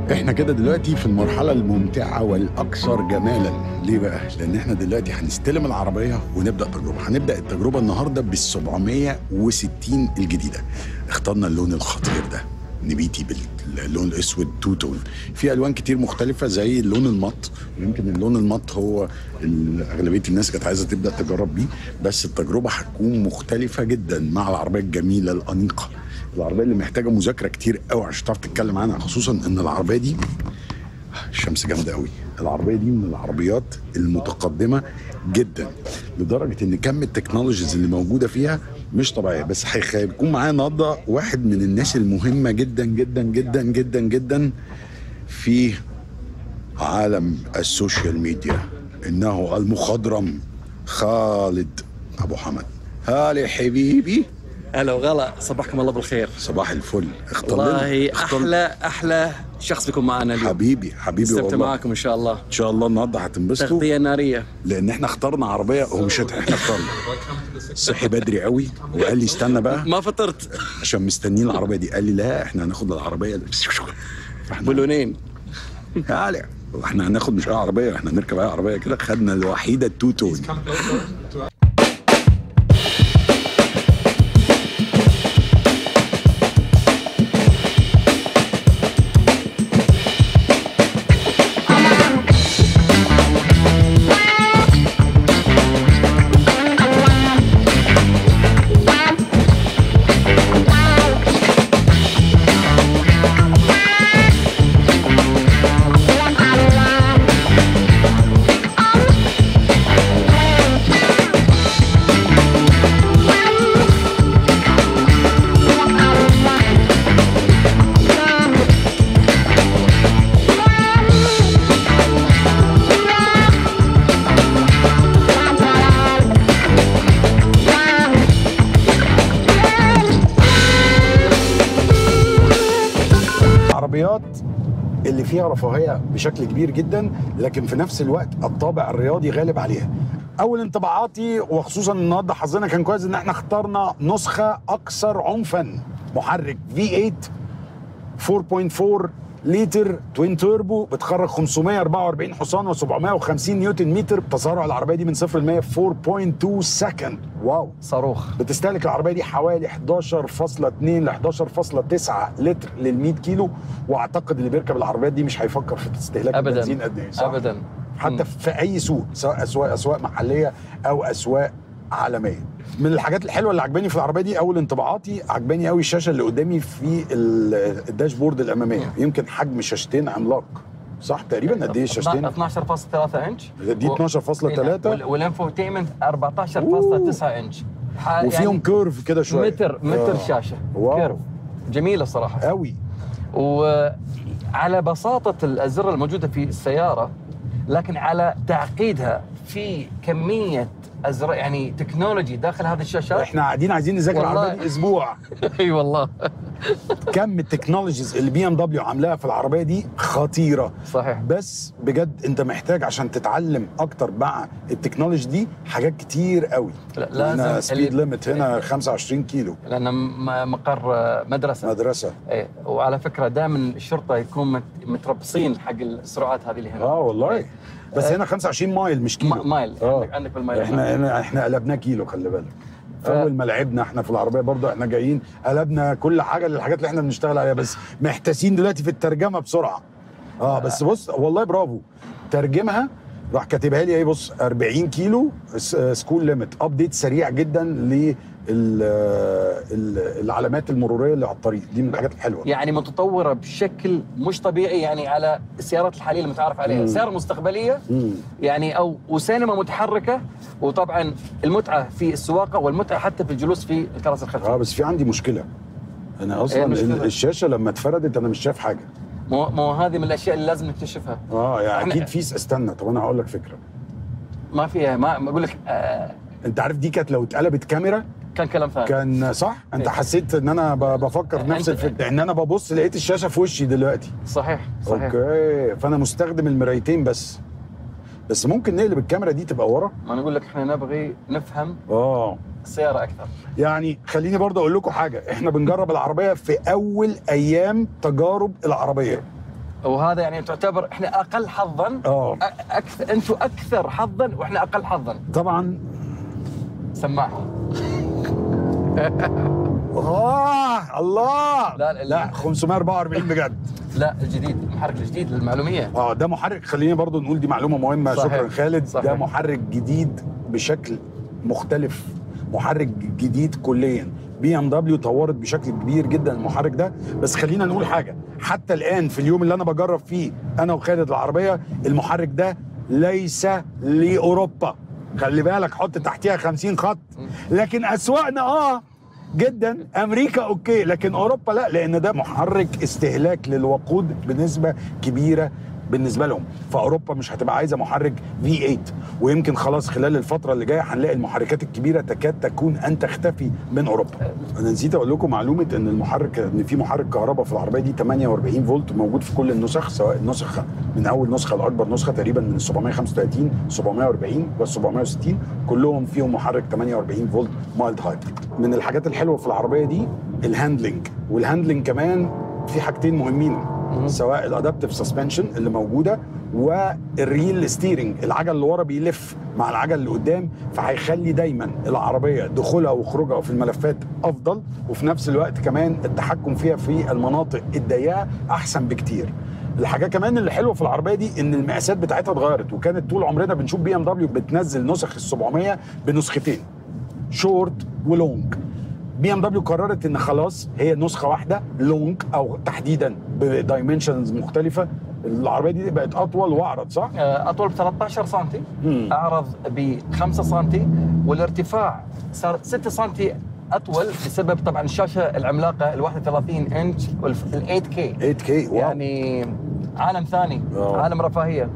احنا كده دلوقتي في المرحلة الممتعة والأكثر جمالا ليه بقى؟ لأن احنا دلوقتي هنستلم العربية ونبدأ تجربة هنبدأ التجربة النهاردة بال 760 الجديدة اخترنا اللون الخطير ده نبيتي باللون الاسود تو تون في الوان كتير مختلفه زي اللون المط ويمكن اللون المط هو ال- اغلبيه الناس كانت عايزه تبدا تجرب بيه بس التجربه هتكون مختلفه جدا مع العربيه الجميله الانيقه العربيه اللي محتاجه مذاكره كتير قوي عشان تعرف تتكلم عنها خصوصا ان العربيه دي الشمس جامده قوي العربيه دي من العربيات المتقدمه جدا لدرجه ان كم التكنولوجيز اللي موجوده فيها مش طبيعيه بس هيخ- هيكون معايا النهارده واحد من الناس المهمه جدا جدا جدا جدا جدا في عالم السوشيال ميديا انه المخضرم خالد ابو حمد هالي حبيبي هلا وغلا صباحكم الله بالخير صباح الفل اختار لنا- والله اختار- احلى احلى شخص بيكون معنا اليوم حبيبي حبيبي استمتع والله معاكم ان شاء الله ان شاء الله النهارده هتنبسطوا تغطيه ناريه لان احنا اخترنا عربيه هو مش احنا اخترنا صحي بدري قوي وقال لي استنى بقى ما فطرت عشان مستنيين العربيه دي قال لي لا احنا هناخد العربيه اللي- فاحنا بلونين تعالى احنا هناخد مش اي عربيه احنا هنركب اي عربيه كده خدنا الوحيده التو تون العربيات اللي فيها رفاهيه بشكل كبير جدا لكن في نفس الوقت الطابع الرياضي غالب عليها اول انطباعاتي وخصوصا النهارده حظنا كان كويس ان احنا اخترنا نسخه اكثر عنفا محرك V8 4.4 لتر توين توربو بتخرج 544 حصان و750 نيوتن متر تسارع العربيه دي من 0 ل 100 في 4.2 سكند واو صاروخ بتستهلك العربيه دي حوالي 11.2 ل 11.9 لتر لل 100 كيلو واعتقد اللي بيركب العربيات دي مش هيفكر في استهلاك ابدا البنزين قد ايه صح؟ ابدا حتى في اي سوق سواء اسواق اسواق محليه او اسواق عالميه من الحاجات الحلوه اللي عجباني في العربيه دي اول انطباعاتي عجباني قوي الشاشه اللي قدامي في ال- الداشبورد الاماميه يمكن حجم شاشتين عملاق صح تقريبا قد ايه الشاشتين 12.3 انش دي 12.3 وال- والانفوتيمنت 14.9 انش ح- وفيهم يعني كيرف كده شويه متر متر آه. شاشه واو. كيرف جميله صراحه قوي وعلى بساطة الأزرة الموجودة في السيارة لكن على تعقيدها في كمية أزرار يعني تكنولوجي داخل هذه الشاشات احنا قاعدين عايزين نذاكر والله. العربيه دي اسبوع اي والله كم التكنولوجيز اللي بي ام دبليو عاملاها في العربيه دي خطيره صحيح بس بجد انت محتاج عشان تتعلم اكتر مع التكنولوجي دي حاجات كتير قوي لا، لازم هنا اللي- سبيد ليميت هنا 25 كيلو لأن م- مقر مدرسة مدرسه ايه وعلى فكرة دائما الشرطة يكون مت- متربصين حق السرعات هذه اللي هنا اه والله إيه. بس هنا 25 مايل مش كيلو م- مايل آه. عندك عندك بالمايل احنا احنا احنا قلبناه كيلو خلي بالك ف- اول ما لعبنا احنا في العربيه برضو احنا جايين قلبنا كل حاجه للحاجات اللي احنا بنشتغل عليها بس محتاسين دلوقتي في الترجمه بسرعه اه بس بص والله برافو ترجمها راح كاتبها لي ايه بص 40 كيلو س- سكول ليميت ابديت سريع جدا لل ال- العلامات المروريه اللي على الطريق دي من الحاجات الحلوه يعني متطورة بشكل مش طبيعي يعني على السيارات الحالية المتعارف عليها مم. سيارة مستقبلية مم. يعني او وسينما متحركه وطبعا المتعه في السواقه والمتعه حتى في الجلوس في الكراسي اه الخلفيه بس في عندي مشكله انا اصلا إيه مشكلة؟ الشاشه لما اتفردت انا مش شايف حاجه مو, مو هذه من الاشياء اللي لازم نكتشفها اه يعني إحنا- اكيد في استنى طب انا هقول لك فكره ما فيها ما ما اقول لك آه انت عارف دي كانت لو اتقلبت كاميرا كان كلام ثاني كان صح انت إيه. حسيت ان انا ب- بفكر نفس أنت- الفكره ان انا ببص لقيت الشاشه في وشي دلوقتي صحيح صحيح اوكي فانا مستخدم المرايتين بس بس ممكن نقلب الكاميرا دي تبقى ورا ما نقول لك احنا نبغي نفهم اه السياره اكثر يعني خليني برضه اقول لكم حاجه احنا بنجرب العربيه في اول ايام تجارب العربيه وهذا يعني تعتبر احنا اقل حظا اه اكثر انتم اكثر حظا واحنا اقل حظا طبعا سماعه اه الله لا، لا، لا 544 بجد لا الجديد المحرك الجديد للمعلوميه اه ده محرك خلينا برضو نقول دي معلومه مهمه صحيح. شكرا خالد صحيح. ده محرك جديد بشكل مختلف محرك جديد كليا بي ام دبليو طورت بشكل كبير جدا المحرك ده بس خلينا نقول حاجه حتى الان في اليوم اللي انا بجرب فيه انا وخالد العربيه المحرك ده ليس لاوروبا خلي بالك حط تحتيها 50 خط لكن اسواقنا اه جدا امريكا اوكي لكن اوروبا لا لان ده محرك استهلاك للوقود بنسبه كبيره بالنسبه لهم فاوروبا مش هتبقى عايزه محرك في 8 ويمكن خلاص خلال الفتره اللي جايه هنلاقي المحركات الكبيره تكاد تكون ان تختفي من اوروبا انا نسيت اقول لكم معلومه ان المحرك ان في محرك كهرباء في العربيه دي 48 فولت موجود في كل النسخ سواء النسخه من اول نسخه لاكبر نسخه تقريبا من 735 740 بس 760 كلهم فيهم محرك 48 فولت مايلد هايبريد من الحاجات الحلوه في العربيه دي الهاندلنج والهاندلنج كمان في حاجتين مهمين سواء الادابتيف سسبنشن اللي موجوده والريل ستيرنج العجل اللي ورا بيلف مع العجل اللي قدام فهيخلي دايما العربيه دخولها وخروجها في الملفات افضل وفي نفس الوقت كمان التحكم فيها في المناطق الضيقه احسن بكتير الحاجه كمان اللي حلوه في العربيه دي ان المقاسات بتاعتها اتغيرت وكانت طول عمرنا بنشوف بي ام دبليو بتنزل نسخ ال 700 بنسختين شورت ولونج بي ام دبليو قررت ان خلاص هي نسخه واحده لونج او تحديدا بدايمنشنز مختلفه العربيه دي بقت اطول واعرض صح؟ آه، اطول ب 13 سم مم. اعرض ب 5 سم والارتفاع صار 6 سم اطول بسبب طبعا الشاشه العملاقه ال 31 انش ال 8 كي 8K واو يعني يعني عالم ثاني آه. عالم رفاهيه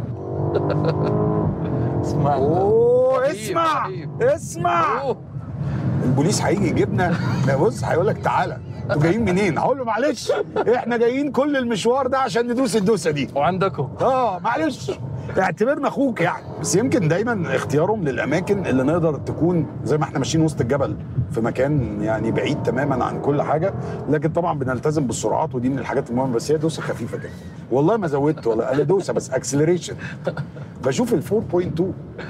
اسمع اوه رهيب، اسمع رهيب. اسمع أوه. البوليس هيجي يجيبنا لا بص هيقول لك تعالى انتوا جايين منين؟ هقول له معلش احنا جايين كل المشوار ده عشان ندوس الدوسه دي وعندكم اه معلش اعتبرنا اخوك يعني بس يمكن دايما اختيارهم للاماكن اللي نقدر تكون زي ما احنا ماشيين وسط الجبل في مكان يعني بعيد تماما عن كل حاجه لكن طبعا بنلتزم بالسرعات ودي من الحاجات المهمه بس هي دوسه خفيفه كده والله ما زودت ولا انا دوسه بس اكسلريشن بشوف ال 4.2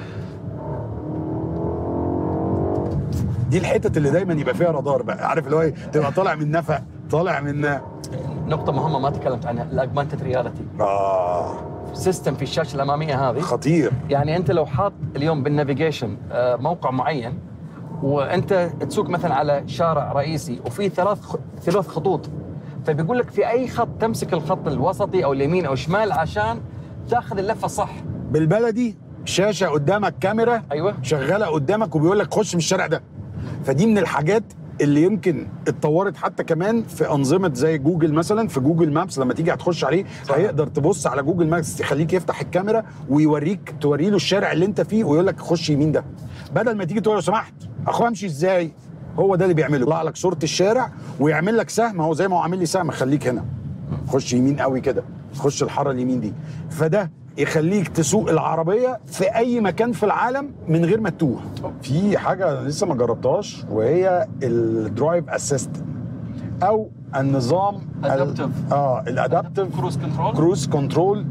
دي الحتت اللي دايما يبقى فيها رادار بقى عارف اللي هو ايه تبقى طالع من نفق طالع من نقطه مهمه ما تكلمت عنها الاجمانتد رياليتي اه سيستم في الشاشه الاماميه هذه خطير يعني انت لو حاط اليوم بالنافيجيشن آه، موقع معين وانت تسوق مثلا على شارع رئيسي وفي ثلاث خ- ثلاث خطوط فبيقول لك في اي خط تمسك الخط الوسطي او اليمين او الشمال عشان تاخذ اللفه صح بالبلدي شاشه قدامك كاميرا ايوه شغاله قدامك وبيقول لك خش من الشارع ده فدي من الحاجات اللي يمكن اتطورت حتى كمان في انظمه زي جوجل مثلا في جوجل مابس لما تيجي هتخش عليه صح. هيقدر تبص على جوجل مابس يخليك يفتح الكاميرا ويوريك توري له الشارع اللي انت فيه ويقول لك خش يمين ده بدل ما تيجي تقول له سمحت اخويا امشي ازاي هو ده اللي بيعمله يطلع لك صوره الشارع ويعمل لك سهم هو زي ما هو عامل لي سهم خليك هنا خش يمين قوي كده خش الحاره اليمين دي فده يخليك تسوق العربيه في اي مكان في العالم من غير ما تتوه في حاجه لسه ما جربتهاش وهي الدرايف اسيست او النظام ال- Adaptive. اه الادابتيف كروز كنترول كروز كنترول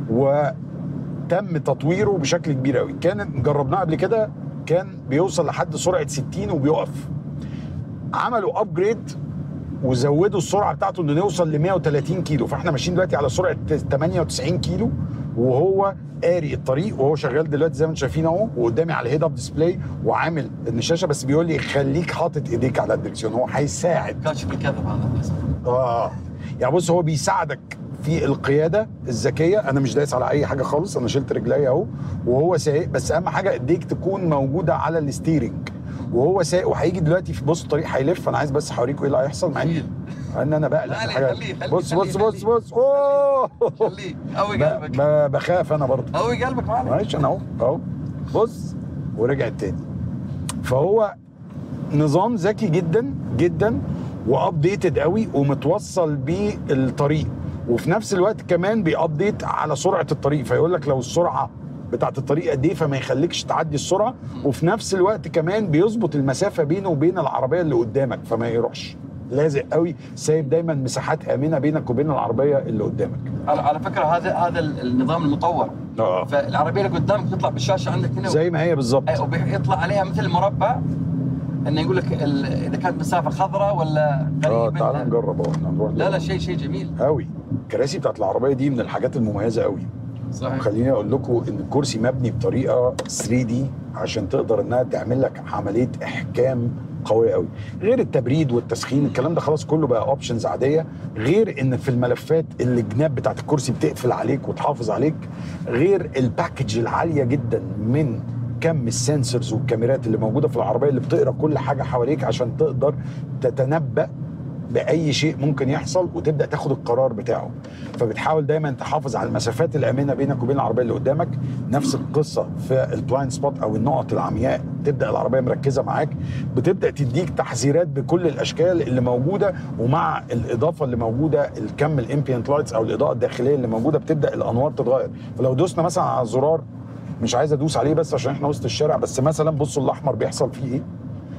وتم تطويره بشكل كبير قوي كان جربناه قبل كده كان بيوصل لحد سرعه 60 وبيقف عملوا ابجريد وزودوا السرعه بتاعته انه يوصل ل 130 كيلو فاحنا ماشيين دلوقتي على سرعه 98 كيلو وهو قاري الطريق وهو شغال دلوقتي زي ما انتم شايفين اهو وقدامي على الهيد اب ديسبلاي وعامل ان الشاشه بس بيقول لي خليك حاطط ايديك على الدركسيون هو هيساعد كاشف الكذب هذا للاسف اه يعني بص هو بيساعدك في القياده الذكيه انا مش دايس على اي حاجه خالص انا شلت رجلي اهو وهو سايق بس اهم حاجه ايديك تكون موجوده على الستيرنج وهو سايق وهيجي دلوقتي في بص الطريق هيلف انا عايز بس هوريكم ايه اللي هيحصل مع ان ان انا بقلق لا، لا، الحاجات خليه، خليه، بص خليه، بص بص خليه. بص اوه خليه قوي ب- قلبك ب- بخاف انا برضه قوي قلبك معلش معلش انا اهو اهو بص ورجعت تاني فهو نظام ذكي جدا جدا وابديتد قوي ومتوصل بالطريق وفي نفس الوقت كمان بيابديت على سرعه الطريق فيقول لك لو السرعه بتاعت الطريق قد ايه فما يخليكش تعدي السرعه وفي نفس الوقت كمان بيظبط المسافه بينه وبين العربيه اللي قدامك فما يروحش لازق قوي سايب دايما مساحات امنه بينك وبين العربيه اللي قدامك على, على فكره هذا هذا النظام المطور اه فالعربيه اللي قدامك تطلع بالشاشه عندك هنا زي ما هي بالظبط أي، وبيطلع عليها مثل مربع انه يقول لك ال- اذا كانت مسافه خضراء ولا اه قريب تعال منها. نجرب اهو احنا نروح لا لا شيء شيء جميل قوي الكراسي بتاعت العربيه دي من الحاجات المميزه قوي صحيح خليني اقول لكم ان الكرسي مبني بطريقه 3 دي عشان تقدر انها تعمل لك عمليه احكام قويه قوي غير التبريد والتسخين الكلام ده خلاص كله بقى اوبشنز عاديه غير ان في الملفات اللي الجناب بتاعت الكرسي بتقفل عليك وتحافظ عليك غير الباكج العاليه جدا من كم السنسورز والكاميرات اللي موجوده في العربيه اللي بتقرا كل حاجه حواليك عشان تقدر تتنبأ باي شيء ممكن يحصل وتبدا تاخد القرار بتاعه فبتحاول دايما تحافظ على المسافات الامنه بينك وبين العربيه اللي قدامك نفس القصه في البلايند سبوت او النقط العمياء تبدا العربيه مركزه معاك بتبدا تديك تحذيرات بكل الاشكال اللي موجوده ومع الاضافه اللي موجوده الكم الامبيانت لايتس او الاضاءه الداخليه اللي موجوده بتبدا الانوار تتغير فلو دوسنا مثلا على الزرار مش عايز ادوس عليه بس عشان احنا وسط الشارع بس مثلا بصوا الاحمر بيحصل فيه ايه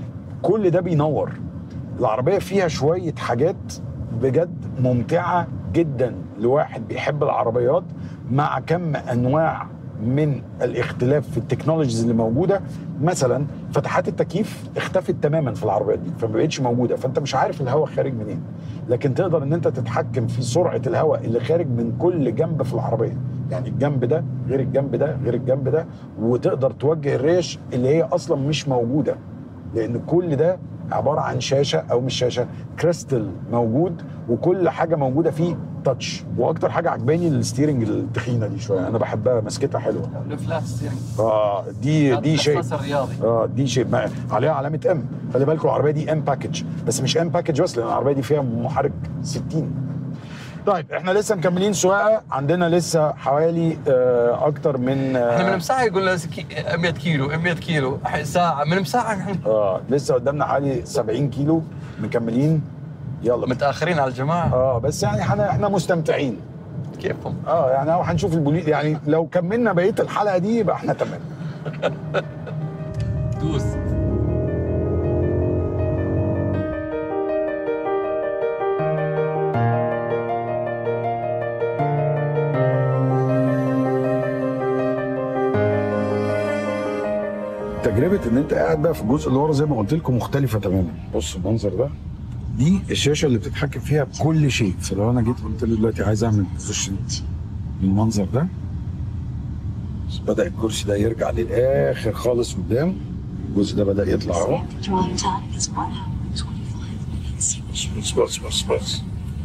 كل ده بينور العربية فيها شوية حاجات بجد ممتعة جدا لواحد بيحب العربيات مع كم أنواع من الاختلاف في التكنولوجيز اللي موجودة مثلا فتحات التكييف اختفت تماما في العربيات دي فما بقتش موجودة فانت مش عارف الهواء خارج منين لكن تقدر ان انت تتحكم في سرعة الهواء اللي خارج من كل جنب في العربية يعني الجنب ده غير الجنب ده غير الجنب ده وتقدر توجه الريش اللي هي اصلا مش موجودة لان كل ده عباره عن شاشه او مش شاشه كريستال موجود وكل حاجه موجوده فيه تاتش واكتر حاجه عجباني الستيرنج التخينه دي شويه انا بحبها مسكتها حلوه الفلات ستيرنج اه دي دي شيء الاحساس الرياضي اه دي شيء ما- عليها علامه ام خلي بالكم العربيه دي ام باكج بس مش ام باكج بس لان العربيه دي فيها محرك 60 طيب احنا لسه مكملين سواقه عندنا لسه حوالي آه اكتر من احنا آه من ساعه يقول لنا كي- 100 كيلو 100 كيلو ساعه من ساعه نحن اه لسه قدامنا حوالي 70 كيلو مكملين يلا متاخرين على الجماعه اه بس يعني احنا احنا مستمتعين كيفهم اه يعني هو هنشوف البوليس يعني لو كملنا بقيه الحلقه دي يبقى احنا تمام دوس تجربه ان انت قاعد بقى في الجزء اللي ورا زي ما قلت لكم مختلفه تماما بص المنظر ده دي الشاشه اللي بتتحكم فيها بكل شيء فلو انا جيت قلت له دلوقتي عايز اعمل بوزيشن بالمنظر ده بدا الكرسي ده يرجع للاخر خالص قدام الجزء ده بدا يطلع اهو Drawing time is 1 hour 25 minutes. بص بص بص بص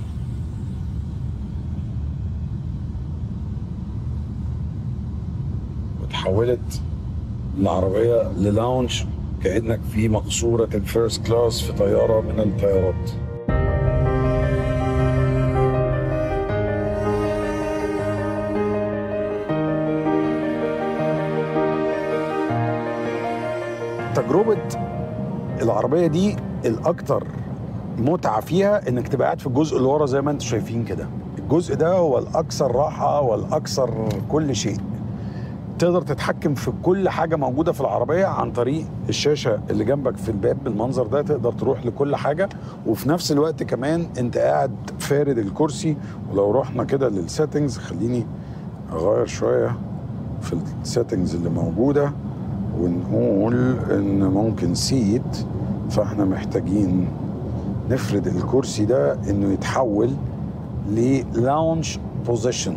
وتحولت العربية للاونج كأنك في مقصورة الفيرست كلاس في طيارة من الطيارات تجربة العربية دي الأكتر متعة فيها إنك تبقى قاعد في الجزء اللي ورا زي ما أنتم شايفين كده الجزء ده هو الأكثر راحة والأكثر كل شيء تقدر تتحكم في كل حاجة موجودة في العربية عن طريق الشاشة اللي جنبك في الباب بالمنظر ده تقدر تروح لكل حاجة وفي نفس الوقت كمان انت قاعد فارد الكرسي ولو رحنا كده للسيتنجز خليني اغير شوية في السيتنجز اللي موجودة ونقول ان ممكن سيت فاحنا محتاجين نفرد الكرسي ده انه يتحول للاونج بوزيشن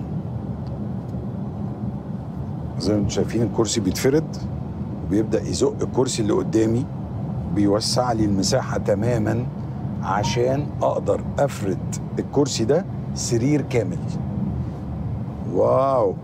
زي ما انتم شايفين الكرسي بيتفرد وبيبدا يزق الكرسي اللي قدامي بيوسع لي المساحه تماما عشان اقدر افرد الكرسي ده سرير كامل واو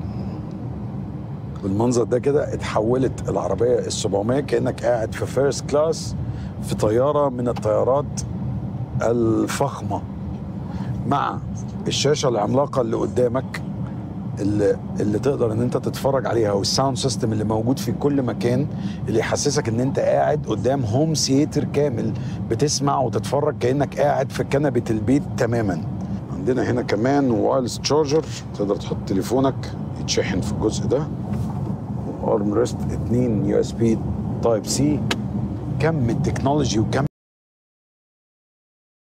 بالمنظر ده كده اتحولت العربيه ال 700 كانك قاعد في فيرست كلاس في طياره من الطيارات الفخمه مع الشاشه العملاقه اللي قدامك اللي, اللي تقدر ان انت تتفرج عليها والساوند سيستم اللي موجود في كل مكان اللي يحسسك ان انت قاعد قدام هوم سيتر كامل بتسمع وتتفرج كانك قاعد في كنبه البيت تماما عندنا هنا كمان وايرلس تشارجر تقدر تحط تليفونك يتشحن في الجزء ده وارم ريست 2 يو اس بي تايب سي كم التكنولوجي وكم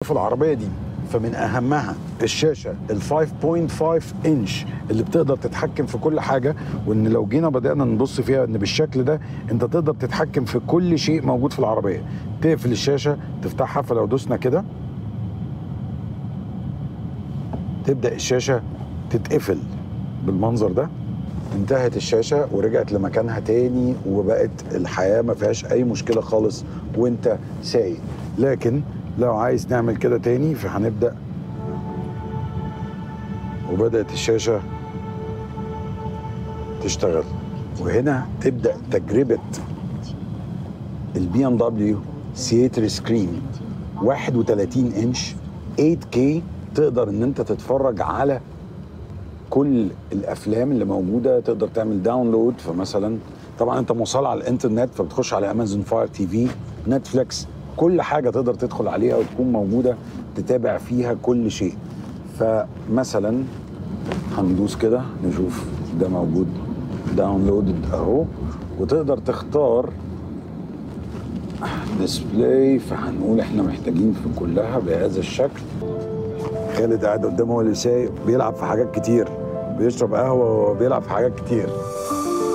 في العربيه دي فمن اهمها الشاشه ال 5.5 انش اللي بتقدر تتحكم في كل حاجه وان لو جينا بدانا نبص فيها ان بالشكل ده انت تقدر تتحكم في كل شيء موجود في العربيه تقفل الشاشه تفتحها فلو دوسنا كده تبدا الشاشه تتقفل بالمنظر ده انتهت الشاشه ورجعت لمكانها تاني وبقت الحياه ما فيهاش اي مشكله خالص وانت سايق لكن لو عايز نعمل كده تاني فهنبدا وبدات الشاشه تشتغل وهنا تبدا تجربه البي ام دبليو سياتر سكرين 31 انش 8K تقدر ان انت تتفرج على كل الافلام اللي موجوده تقدر تعمل داونلود فمثلا طبعا انت موصل على الانترنت فبتخش على امازون فاير تي في نتفليكس كل حاجه تقدر تدخل عليها وتكون موجوده تتابع فيها كل شيء فمثلا هندوس كده نشوف ده موجود داونلودد اهو وتقدر تختار ديسبلاي فهنقول احنا محتاجين في كلها بهذا الشكل خالد قاعد قدامه هو اللي سايق بيلعب في حاجات كتير بيشرب قهوه وبيلعب في حاجات كتير